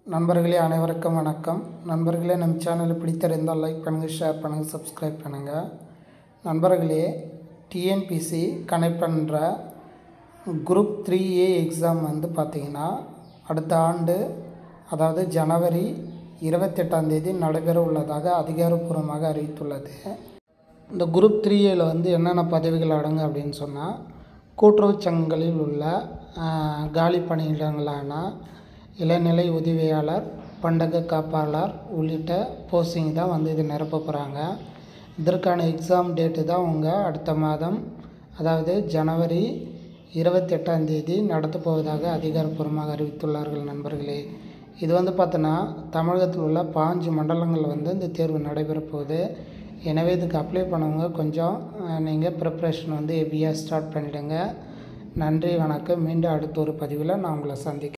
நண்பர்களே அனைவருக்கும் வணக்கம் நண்பர்களே நம்ம சேனலை பிடித்திருந்தால் லைக் பண்ணுங்கள் ஷேர் பண்ணுங்கள் சப்ஸ்கிரைப் பண்ணுங்கள் நண்பர்களே டிஎன்பிசி கனெக்ட் பண்ணுற குரூப் த்ரீ ஏ எக்ஸாம் வந்து பார்த்திங்கன்னா அடுத்த ஆண்டு அதாவது ஜனவரி இருபத்தெட்டாம் தேதி நடைபெற உள்ளதாக அதிகாரப்பூர்வமாக அறிவித்துள்ளது இந்த குரூப் த்ரீ ஏல வந்து என்னென்ன பதவிகள் அடங்கும் அப்படின்னு சொன்னால் கூட்டுறவுச் சங்கங்களில் உள்ள ஆஹ், காலி பணியிடங்களான இளநிலை உதவியாளர் பண்டக காப்பாளர் உள்ளிட்ட போஸ்டிங் தான் வந்து இது நிரப்ப போகிறாங்க இதற்கான எக்ஸாம் டேட்டு தான் அவங்க அடுத்த மாதம் அதாவது ஜனவரி இருபத்தெட்டாம் தேதி நடத்தப் போவதாக அதிகாரப்பூர்வமாக அறிவித்துள்ளார்கள் நண்பர்களே இது வந்து பார்த்தோன்னா தமிழகத்தில் உள்ள பாஞ்சு மண்டலங்கள் வந்து இந்த தேர்வு நடைபெறப் போகுது எனவே இதுக்கு அப்ளை பண்ணவங்க கொஞ்சம் நீங்கள் ப்ரிப்ரேஷன் வந்து ஹெவியாக ஸ்டார்ட் பண்ணிவிடுங்க நன்றி வணக்கம் மீண்டும் அடுத்த ஒரு பதிவில் நான் உங்களை சந்திக்கிறேன்